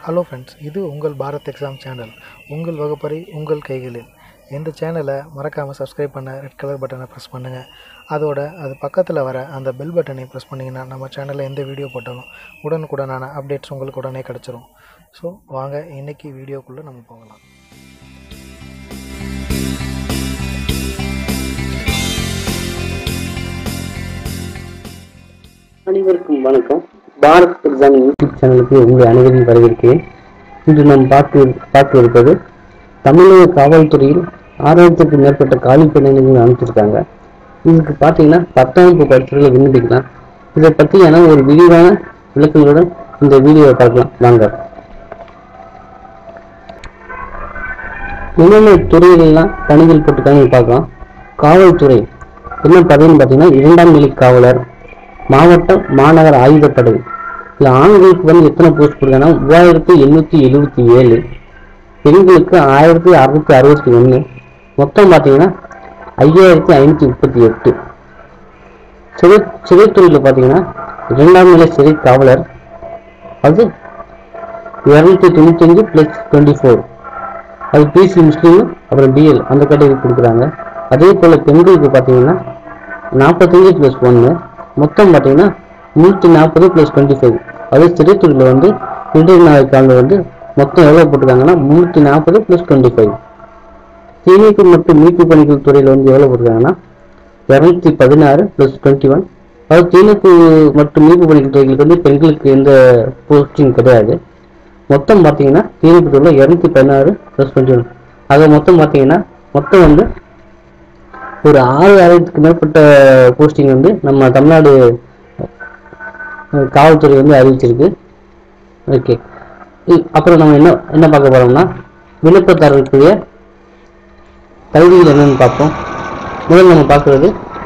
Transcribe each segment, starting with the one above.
hello friends இது உங்கள் Bharat exam channel உங்கள் வகுப்பறை உங்கள் கைகளில் இந்த சேனலை மறக்காமல் சப்ஸ்கிரைப் பண்ண ரெட் கலர் பட்டனை ப்ரெஸ் பண்ணுங்கள் அதோட அது பக்கத்தில் வர அந்த பெல் பட்டனை ப்ரெஸ் பண்ணிங்கன்னா நம்ம சேனலில் எந்த வீடியோ போட்டாலும் உடனுக்குடனான அப்டேட்ஸ் உங்களுக்கு உடனே கிடச்சிரும் ஸோ வாங்க இன்றைக்கி வீடியோக்குள்ளே நம்ம போகலாம் அனைவருக்கும் வணக்கம் பாரத் எக்ஸாம் யூடியூப் சேனலுக்கு உங்களை அனைவரையும் வரவேற்கிறேன் இன்று நாம் பார்க்க பார்க்க இருப்பது தமிழக காவல்துறையில் ஆறாயிரத்துக்கும் மேற்பட்ட காலி பணியிடங்கள் அனுப்பிச்சிருக்காங்க இதுக்கு பார்த்தீங்கன்னா பத்தாம் வகுப்பு படித்தவர்களை விண்ணப்பிக்கலாம் இதை பற்றியான ஒரு விரிவான விளக்கங்களுடன் இந்த வீடியோவை பார்க்கலாம் வாங்க என்னென்ன துறைகளெல்லாம் பணிகள் போட்டிருக்காங்கன்னு பார்க்கலாம் காவல்துறை என்ன பதவின்னு பார்த்தீங்கன்னா இரண்டாம் நிலை காவலர் மாவட்ட மாநகர ஆயுதப்படை இல்லை ஆண்களுக்கு வந்து எத்தனை போஸ்ட் கொடுத்தாங்கன்னா மூவாயிரத்தி எண்ணூற்றி எழுபத்தி ஏழு பெண்களுக்கு ஆயிரத்தி அறுநூத்தி அறுபத்தி ஒன்று மொத்தம் பார்த்தீங்கன்னா ஐயாயிரத்தி ஐநூற்றி முப்பத்தி எட்டு சிறை சிறைத்துறையில் பார்த்தீங்கன்னா இரண்டாம் நிலை சிறை காவலர் அது இரநூத்தி தொண்ணூத்தஞ்சு ப்ளஸ் டுவெண்ட்டி ஃபோர் அது பிசி முஸ்லீம் அப்புறம் டிஎல் அந்த கேட்டகரி கொடுக்குறாங்க அதே போல் பெண்களுக்கு பார்த்தீங்கன்னா நாற்பத்தஞ்சு ப்ளஸ் ஒன்று மொத்தம் பார்த்தீங்கன்னா நூற்றி நாற்பது ப்ளஸ் டுவெண்ட்டி ஃபைவ் அதே சிறைத்துறையில் வந்து இன்றைய நாளுக்கான வந்து மொத்தம் எவ்வளோ போட்டிருக்காங்கன்னா முந்நூற்றி நாற்பது ப்ளஸ் டுவெண்ட்டி ஃபைவ் தீயணைப்பு மற்றும் மீட்பு பணிகள் துறையில் வந்து எவ்வளோ போட்டிருக்காங்கன்னா இரநூத்தி பதினாறு ப்ளஸ் டுவெண்ட்டி ஒன் அதாவது தீயணைப்பு மற்றும் மீட்பு பணிகள் துறைகளுக்கு வந்து பெண்களுக்கு எந்த போஸ்டிங் கிடையாது மொத்தம் பார்த்தீங்கன்னா தீயணைப்பு துறையில் இரநூத்தி பதினாறு ப்ளஸ் டுவெண்ட்டி ஒன் ஆக மொத்தம் பார்த்தீங்கன்னா மொத்தம் வந்து ஒரு ஆறு ஆயிரத்துக்கு மேற்பட்ட போஸ்டிங் வந்து நம்ம தமிழ்நாடு அஹ், காவல்துறை வந்து அறிவிச்சிருக்கு ஓகே அப்புறம் நம்ம என்ன என்ன பார்க்க போறோம்னா விண்ணப்பதாரர்களுடைய தகுதிகள் என்னன்னு பார்ப்போம் முதல்ல நம்ம பார்க்கறது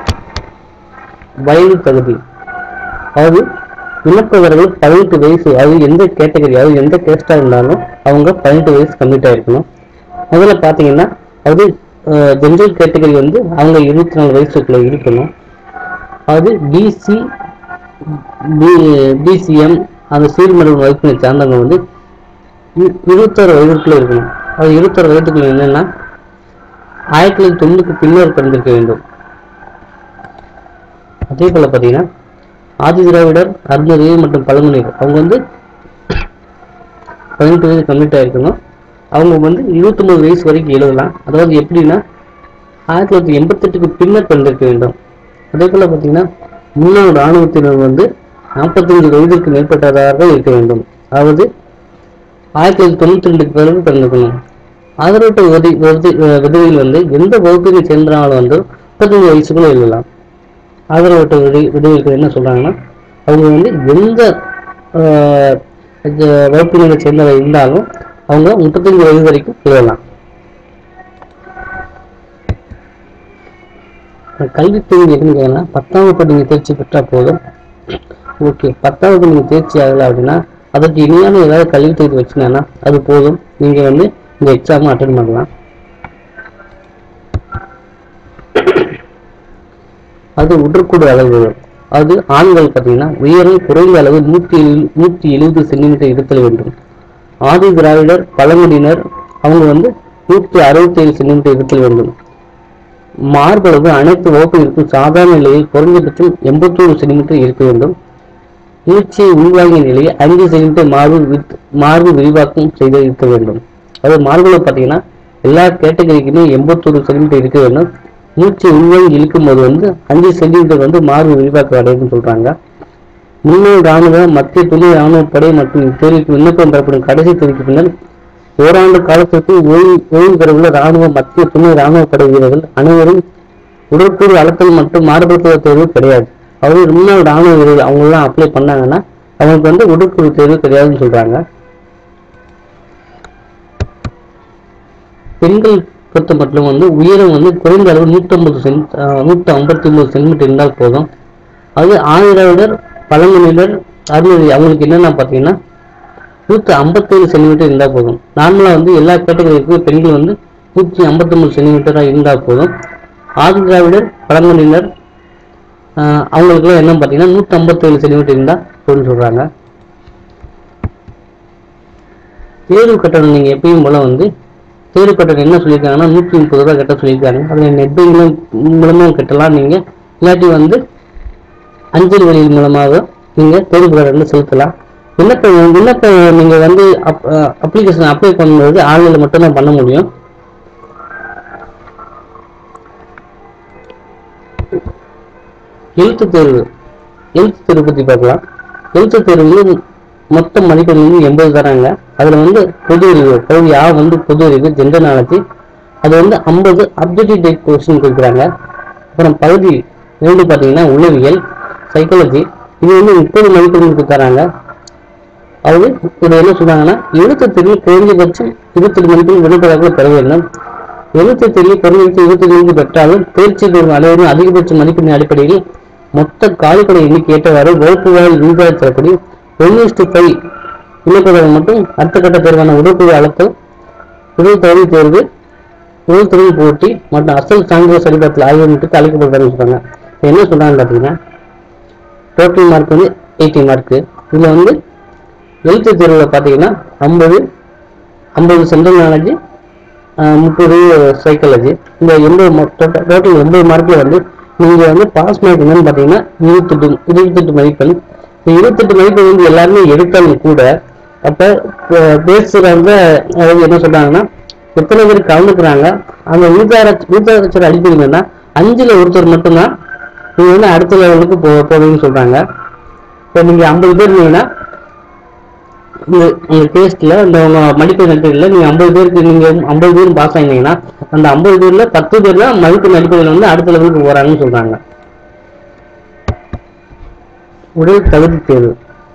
வயது தகுதி அதாவது விண்ணப்பதாரர்கள் பதினெட்டு வயசு அதாவது எந்த கேட்டகரி அதாவது எந்த கேஸ்டாக இருந்தாலும் அவங்க பதினெட்டு வயசு கம்ப்ளீட் ஆயிருக்கணும் முதல்ல பார்த்தீங்கன்னா அதாவது ஜென்ரல் கேட்டகரி வந்து அவங்க இருபத்தி நாலு வயசுக்குள்ள இருக்கணும் அதாவது பிசி பிசிஎம் அந்த சீர்மரபு வகுப்பினை சார்ந்தவங்க வந்து இ- இருபத்தாறு வயதுக்குள்ள இருக்கணும் அது இருபத்தாறு வயதுக்குள்ள என்னன்னா ஆயிரத்தி தொள்ளாயிரத்தி தொண்ணூறுக்கு பின்னர் பிறந்திருக்க வேண்டும் அதே போல பார்த்தீங்கன்னா ஆதி திராவிடர் அருந்ததியர் மற்றும் பழங்குடியினர் அவங்க வந்து பதினெட்டு வயது கம்ப்ளீட் ஆயிருக்கணும் அவங்க வந்து இருபத்தொன்பது வயசு வரைக்கும் எழுதலாம் அதாவது எப்படின்னா ஆயிரத்தி தொள்ளாயிரத்தி எண்பத்தெட்டுக்கு பின்னர் பிறந்திருக்க வேண்டும் அதே போல பார்த்தீங்கன்னா முன்னாள் இராணுவத்தினர் வந்து நாற்பத்தஞ்சு வயதிற்கு மேற்பட்டதாக இருக்க வேண்டும் அதாவது ஆயிரத்தி தொள்ளாயிரத்தி தொண்ணூத்தி ரெண்டுக்கு பிறகு பிறந்திருக்கணும் ஆதரவற்ற உதவி விதவிகள் வந்து எந்த வகுப்பினை சேர்ந்தாலும் வந்து முப்பத்தஞ்சு வயசுக்குள்ள எழுதலாம் ஆதரவற்ற விதை விதவிகள் என்ன சொல்றாங்கன்னா அவங்க வந்து எந்த ஆஹ், ஜ- வகுப்பினரை சேர்ந்தவர் இருந்தாலும் அவங்க முப்பத்தஞ்சு வயது வரைக்கும் எழுதலாம் கல்வி தகுதி எப்படின்னு கேட்டீங்கன்னா பத்தாம் வகுப்பு நீங்கள் தேர்ச்சி பெற்றால் போதும் ஓகே பத்தாம் வகுப்பு நீங்கள் தேர்ச்சி ஆகலை அப்படின்னா அதற்கு இணையான ஏதாவது கல்வி தகுதி வச்சுங்கன்னா அது போதும் நீங்கள் வந்து இந்த எக்ஸாமை அட்டன் பண்ணலாம் அது உடற்கூடு அளவுகள் அது ஆண்கள் பார்த்தீங்கன்னா உயரம் குறைந்த அளவு நூற்றி நூற்றி எழுபது சென்டிமீட்டர் இருத்தல் வேண்டும் ஆதி திராவிடர் பழங்குடியினர் அவங்க வந்து நூற்றி அறுபத்தி ஏழு சென்டிமீட்டர் இருத்தல் வேண்டும் மார்பளவு அனைத்து வகுப்பிற்கும் சாதாரண நிலையில் குறைந்தபட்சம் எண்பத்தோரு சென்டிமீட்டர் இருக்க வேண்டும் மூச்சை உள்வாங்கிய நிலையில் ஐந்து சென்டிமீட்டர் மார்பு வித்- மார்பு விரிவாக்கம் செய்து இருக்க வேண்டும் அது மார்பளவு பார்த்தீங்கன்னா எல்லா கேட்டகரிக்குமே எண்பத்தோரு சென்டிமீட்டர் இருக்க வேண்டும் மூச்சை உள்வாங்கி இழுக்கும் போது வந்து அஞ்சு சென்டிமீட்டர் வந்து மார்பு விரிவாக்கம் அடையும்னு சொல்றாங்க முன்னாள் ராணுவ மத்திய துணை ராணுவ படை மற்றும் இத்தேர்வுக்கு விண்ணப்பம் பெறப்படும் கடைசி தேதிக்கு பின்னர் ஓராண்டு காலத்திற்கு ஓய்வு ஓய்வு பெறவுள்ள ராணுவ மத்திய துணை ராணுவ படை வீரர்கள் அனைவரும் உடற்கூறு அளத்தல் மற்றும் மாறுபடுத்துதல் தேர்வு கிடையாது அவங்க முன்னாள் ராணுவ வீரர்கள் அவங்க எல்லாம் அப்ளை பண்ணாங்கன்னா அவங்களுக்கு வந்து உடற்கூறு தேர்வு கிடையாதுன்னு சொல்றாங்க பெண்கள் பொறுத்த மட்டும் வந்து உயரம் வந்து குறைந்த அளவு நூற்றம்பது சென் நூற்றி ஐம்பத்தி ஒன்பது சென்டிமீட்டர் இருந்தால் போதும் அது ஆதிராவிடர் பழங்குடியினர் அருணதி அவங்களுக்கு என்னென்ன பார்த்தீங்கன்னா நூற்றி ஐம்பத்தேழு சென்டிமீட்டர் இருந்தால் போதும் நார்மலாக வந்து எல்லா கேட்டகரிக்கும் பெண்கள் வந்து நூற்றி ஐம்பத்தொம்பது சென்டிமீட்டராக இருந்தால் போதும் ஆதி திராவிடர் பழங்குடியினர் ஆஹ் அவங்களுக்குலாம் என்ன பார்த்தீங்கன்னா நூற்றி ஐம்பத்தேழு சென்டிமீட்டர் இருந்தால் போதும்னு சொல்கிறாங்க தேர்வு கட்டணம் நீங்கள் எப்பயும் போல வந்து தேர்வு கட்டணம் என்ன சொல்லியிருக்காங்கன்னா நூற்றி முப்பது ரூபா கட்ட சொல்லியிருக்காங்க அதில் நெட் பேங்கிங் மூலமாக கட்டலாம் நீங்கள் இல்லாட்டி வந்து அஞ்சல் வழியில் மூலமாக நீங்கள் தேர்வு கட்டணம் செலுத்தலாம் விண்ணப்ப விண்ணப்ப நீங்கள் வந்து அப் அப்ளிகேஷன் அப்ளை பண்ணும்போது ஆன்லைனில் மட்டும்தான் பண்ண முடியும் எழுத்து தேர்வு எழுத்து தேர்வு பற்றி பார்க்கலாம் எழுத்து தேர்வில் மொத்த மதிப்பெண் வந்து எண்பது தராங்க அதில் வந்து பொது அறிவு பகுதி ஆ வந்து பொது அறிவு ஜெண்டர் நாலேஜ் அது வந்து ஐம்பது அப்ஜெக்டிவ் டைப் கொஸ்டின் கொடுக்குறாங்க அப்புறம் பகுதி இரண்டு பார்த்தீங்கன்னா உளவியல் சைக்காலஜி இது வந்து முப்பது மதிப்பெண்களுக்கு தராங்க அவங்க இது என்ன சொல்றாங்கன்னா எழுத்து தேர்வில் குறைந்தபட்சம் இருபத்தெட்டு மதிப்பெண் விடுபடாக பெற வேண்டும் எழுத்து தேர்வில் குறைந்தபட்சம் இருபத்தி ஐந்து பெற்றாலும் தேர்ச்சி பெறும் அளவிலும் அதிகபட்ச மதிப்பெண் அடிப்படையில் மொத்த காலிப்படை எண்ணிக்கை ஏற்றவாறு வகுப்பு வாயில் விருதாக தரப்படி ஒன் இஸ்டு ஃபைவ் விண்ணப்பங்கள் மட்டும் அடுத்த கட்ட தேர்வான உடற்குழு அழுத்தம் உடல் தகுதி தேர்வு உடல் தொழில் போட்டி மற்றும் அசல் சான்றிதழ் சரிபார்த்தல் ஆகியவற்றுக்கு அழைக்கப்படுறதுன்னு சொல்றாங்க இப்ப என்ன சொல்றாங்கன்னு பார்த்தீங்கன்னா டோட்டல் மார்க் வந்து எயிட்டி மார்க்கு இதில் வந்து எழுத்து தேர்வில் பார்த்தீங்கன்னா ஐம்பது ஐம்பது சென்ட்ரல் நாலேஜ் முப்பது சைக்காலஜி இந்த எண்பது டோட்டல் எண்பது மார்க்கில் வந்து நீங்கள் வந்து பாஸ் மார்க் என்னன்னு பார்த்தீங்கன்னா இருபத்தெட்டு இருபத்தெட்டு மதிப்பெண் இந்த இருபத்தெட்டு மதிப்பெண் வந்து எல்லாருமே எடுத்தாலும் கூட அப்போ பேசுகிறவங்க அதாவது என்ன சொல்கிறாங்கன்னா எத்தனை பேர் கலந்துக்கிறாங்க அந்த விருதார விருதாரச்சர் அடிப்படையில் என்னன்னா அஞ்சில் ஒருத்தர் மட்டும்தான் நீங்கள் வந்து அடுத்த லெவலுக்கு போ போவீங்கன்னு சொல்கிறாங்க இப்போ நீங்கள் ஐம்பது பேர் இருந்தீங்கன்னா இந்த உங்க டேஸ்ட்ல இந்த உங்க மதிப்பெண் அடிப்படையில் நீங்க ஐம்பது பேருக்கு நீங்க ஐம்பது பேரும் பாஸ் ஆகினீங்கன்னா அந்த ஐம்பது பேர்ல பத்து பேர் தான் மதிப்பெண் அடிப்படையில் வந்து அடுத்த லெவலுக்கு போறாங்கன்னு சொல்றாங்க உடல் தகுதி தேர்வு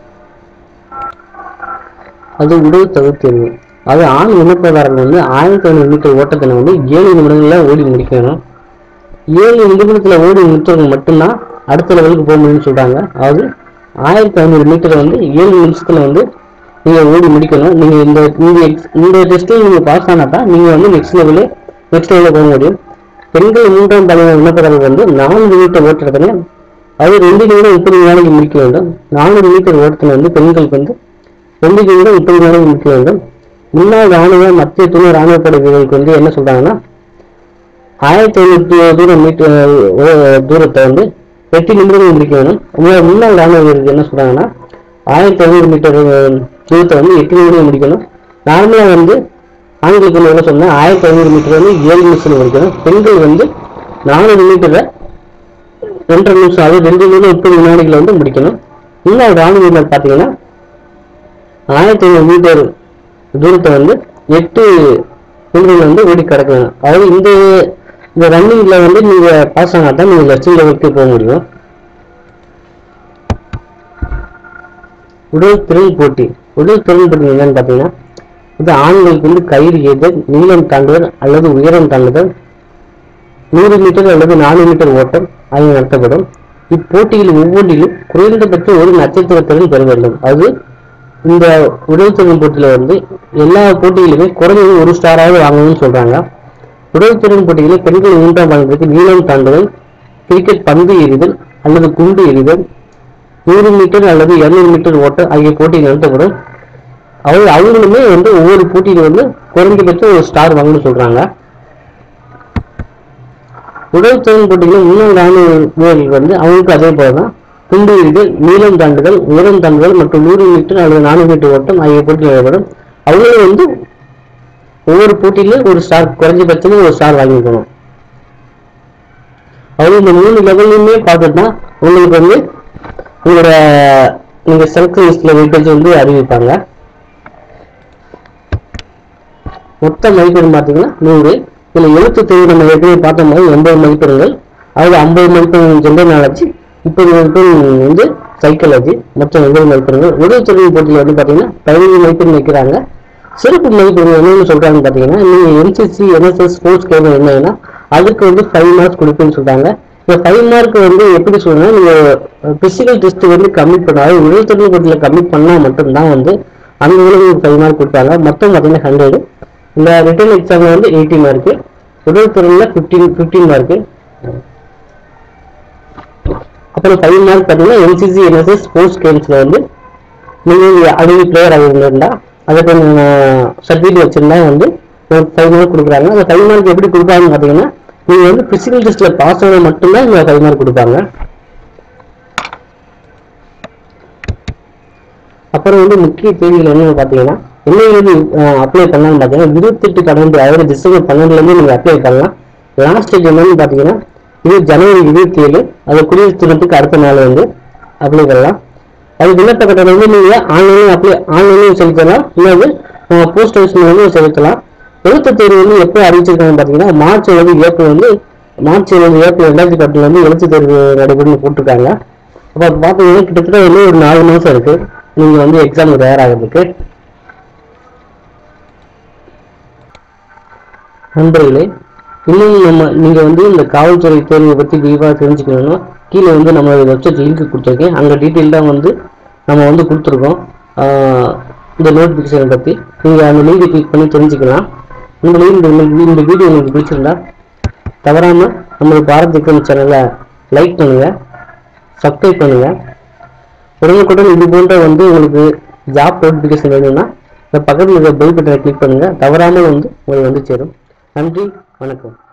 அது உடல் தகுதி தேர்வு அது ஆண் விண்ணப்பதாரர்கள் வந்து ஆயிரத்தி ஐநூறு மீட்டர் ஓட்டத்தினை வந்து ஏழு நிமிடங்கள்ல ஓடி முடிக்கணும் ஏழு நிமிடத்துல ஓடி முடிச்சவங்க மட்டும்தான் அடுத்த லெவலுக்கு போக முடியும்னு சொல்றாங்க அதாவது ஆயிரத்தி ஐநூறு மீட்டர் வந்து ஏழு நிமிஷத்துல வந்து நீங்க ஓடி முடிக்கணும் நீங்க இந்த இந்த ex- இந்த டெஸ்ட்ல நீங்க பாஸ் ஆனா தான் நீங்க வந்து நெக்ஸ்ட் லெவலு நெக்ஸ்ட் லெவலில் போக முடியும் பெண்கள் மூன்றாம் தலைவர் விண்ணப்பதாரர்கள் வந்து நான்கு மீட்டர் ஓட்டுறதுன்னு அது ரெண்டு நிமிடம் முப்பது நாளைக்கு முடிக்க வேண்டும் நானூறு மீட்டர் ஓட்டத்தில் வந்து பெண்களுக்கு வந்து ரெண்டு நிமிடம் முப்பது நாளைக்கு முடிக்க வேண்டும் முன்னாள் ராணுவ மத்திய துணை ராணுவப்படை வீரர்களுக்கு வந்து என்ன சொல்றாங்கன்னா ஆயிரத்தி ஐநூறு தூரம் மீட்டர் தூரத்தை வந்து எட்டு நிமிடங்கள் முடிக்க வேணும் முன்னாள் முன்னாள் ராணுவ வீரருக்கு என்ன சொல்றாங்கன்னா ஆயிரத்தி ஐநூறு மீட்டர் தூரத்தை வந்து எட்டு நிமிடம் முடிக்கணும் நார்மலா வந்து ஆண்களுக்கு வந்து என்ன சொன்னா ஆயிரத்தி ஐநூறு மீட்டர் வந்து ஏழு நிமிஷம் முடிக்கணும் பெண்கள் வந்து நானூறு மீட்டரை ரெண்டரை நிமிஷம் அது ரெண்டு நிமிடம் முப்பது வினாடிகள் வந்து முடிக்கணும் முன்னாள் ராணுவ வீரர் பார்த்தீங்கன்னா ஆயிரத்தி ஐநூறு மீட்டர் தூரத்தை வந்து எட்டு நிமிடங்கள் வந்து ஓடி கிடக்கணும் அதாவது இந்த இந்த ரன்னிங்ல வந்து நீங்க பாஸ் ஆனா தான் நீங்க லட்சம் லெவலுக்கு போக முடியும் உடல் திறன் போட்டி உடல் திறன் போட்டி என்னன்னு பார்த்தீங்கன்னா இது ஆண்களுக்கு வந்து கயிறு ஏதல் நீளம் தாண்டுதல் அல்லது உயரம் தாண்டுதல் நூறு மீட்டர் அல்லது நானூறு மீட்டர் ஓட்டம் ஆகிய நடத்தப்படும் இப்போட்டியில் ஒவ்வொன்றிலும் குறைந்தபட்சம் ஒரு நட்சத்திர திறன் பெற வேண்டும் அது இந்த உடல் திறன் போட்டியில வந்து எல்லா போட்டியிலுமே குறைஞ்சது ஒரு ஸ்டாராவது வாங்கணும்னு சொல்றாங்க உடல் திறன் போட்டிகளில் பெண்கள் மூன்றாம் பாகத்திற்கு நீளம் தாண்டுதல் கிரிக்கெட் பந்து எறிதல் அல்லது குண்டு எறிதல் நூறு மீட்டர் அல்லது இருநூறு மீட்டர் ஓட்டம் ஆகிய போட்டி நடத்தப்படும் அவங்க அவங்களுமே வந்து ஒவ்வொரு போட்டியில வந்து குறைந்தபட்சம் ஒரு ஸ்டார் வாங்கணும்னு சொல்றாங்க உடல் திறன் போட்டிகளில் முன்னாள் ராணுவ வீரர்கள் வந்து அவங்களுக்கு அதே போல தான் குண்டு எறிதல் நீளம் தாண்டுதல் உயரம் தாண்டுதல் மற்றும் நூறு மீட்டர் அல்லது நானூறு மீட்டர் ஓட்டம் ஆகிய போட்டியில் ஏற்படும் அவங்களும் வந்து ஒவ்வொரு போட்டியிலும் ஒரு ஸ்டார் குறைஞ்சபட்சமா ஒரு ஸ்டார் வாங்கிக்கணும் அவங்க இந்த மூணு லெவல்லையுமே பார்த்துட்டா உங்களுக்கு வந்து உங்களோட நீங்க செலக்ஷன் லிஸ்ட்ல வெயிட்டேஜ் வந்து அறிவிப்பாங்க மொத்த மதிப்பெண் பார்த்தீங்கன்னா நூறு இதுல எழுத்து தேர்வு நம்ம ஏற்கனவே பார்த்த மாதிரி எண்பது மதிப்பெண்கள் அதில் ஐம்பது மதிப்பெண் ஜெண்டர் நாலேஜ் முப்பது மதிப்பெண் வந்து சைக்காலஜி மொத்தம் எண்பது மதிப்பெண்கள் உடல் தொழில் போட்டியில் வந்து பார்த்தீங்கன்னா பதினஞ்சு மதிப்பெண் வைக்கிறாங்க சிறப்பு மதிப்பெண் என்னன்னு சொல்றாங்கன்னு பார்த்தீங்கன்னா நீங்க என்சிசி என்எஸ்எஸ் ஸ்போர்ட்ஸ் கேம் என்னன்னா அதுக்கு வந்து ஃபைவ் மார்க்ஸ் கொடுப்பேன்னு சொல்றாங்க இந்த ஃபைவ் மார்க் வந்து எப்படி சொல்றேன்னா நீங்க பிசிக்கல் டெஸ்ட் வந்து கம்மிட் பண்ணாது உடல் தொழில் போட்டியில் கம்மிட் பண்ணா மட்டும்தான் வந்து அந்த இதுல ஃபைவ் மார்க் கொடுப்பாங்க மொத்தம் பார்த்தீங்கன்னா ஹண்ட்ரடு இந்த ரிட்டன் எக்ஸாம்ல வந்து எயிட்டி மார்க்கு உடல் திறன்ல ஃபிஃப்டீன் ஃபிஃப்டீன் மார்க்கு அப்புறம் ஃபைவ் மார்க் பார்த்தீங்கன்னா என்சிசி என்எஸ்எஸ் ஸ்போர்ட்ஸ் கேம்ஸ்ல வந்து நீங்கள் அடவி பிளேயர் ஆகியிருந்தா அதுக்கு சர்டிஃபிகேட் வச்சிருந்தா வந்து ஃபைவ் மார்க் கொடுக்குறாங்க அந்த ஃபைவ் மார்க் எப்படி கொடுப்பாங்கன்னு பார்த்தீங்கன்னா நீங்கள் வந்து ஃபிசிக்கல் டெஸ்ட்டில் பாஸ் ஆனால் மட்டும்தான் இந்த ஃபைவ் மார்க் கொடுப்பாங்க அப்புறம் வந்து முக்கிய கேள்விகள் என்னன்னு பார்த்தீங்கன்னா என்ன அப்ளை பண்ணலாம்னு பார்த்தீங்கன்னா இருபத்தெட்டு பன்னெண்டு அதாவது டிசம்பர் பன்னெண்டுலேருந்து நீங்கள் அப்ளை பண்ணலாம் லாஸ்ட் டேட் என்னன்னு பார்த்தீங்கன்னா இது ஜனவரி இருபத்தி ஏழு அது குடியரசு தினத்துக்கு அடுத்த நாள் வந்து அப்ளை பண்ணலாம் அது விண்ணப்ப கட்டணம் வந்து நீங்கள் ஆன்லைனில் அப்ளை ஆன்லைன்லையும் செலுத்தலாம் இல்லது போஸ்ட் ஆஃபீஸ் மூலமும் செலுத்தலாம் எழுத்து தேர்வு வந்து எப்போ அறிவிச்சிருக்காங்க பார்த்தீங்கன்னா மார்ச் வந்து ஏப்ரல் வந்து மார்ச் வந்து ஏப்ரல் ரெண்டாயிரத்தி பத்தில் வந்து எழுத்து தேர்வு நடைபெறும்னு போட்டிருக்காங்க அப்போ பார்த்தீங்கன்னா கிட்டத்தட்ட வந்து ஒரு நாலு மாதம் இருக்கு நீங்கள் வந்து எக்ஸாமுக்கு தயாராகிறதுக்கு நண்பர்களே இன்னும் நம்ம நீங்கள் வந்து இந்த காவல்துறை தேர்வை பற்றி விரிவாக தெரிஞ்சுக்கணும்னா கீழே வந்து நம்மளோட வெப்சைட் லிங்க் கொடுத்துருக்கேன் அங்கே டீட்டெயிலாக வந்து நம்ம வந்து கொடுத்துருக்கோம் ஆஹ் இந்த நோட்டிஃபிகேஷனை பற்றி நீங்கள் அந்த லிங்கை கிளிக் பண்ணி தெரிஞ்சுக்கலாம் உங்களுக்கு இந்த இந்த வீடியோ உங்களுக்கு பிடிச்சிருந்தா தவறாமல் நம்மளுக்கு பாரத் விக்ரம் சேனலை லைக் பண்ணுங்கள் சப்ஸ்கிரைப் பண்ணுங்கள் உடனுக்குடன் இது போன்ற வந்து உங்களுக்கு ஜாப் நோட்டிஃபிகேஷன் வேணும்னா இந்த பக்கத்தில் இருக்கிற பெல் பட்டனை கிளிக் பண்ணுங்கள் தவறாமல் வந்து உங்களுக்கு வந்து சேரும் நன்றி வணக்கம்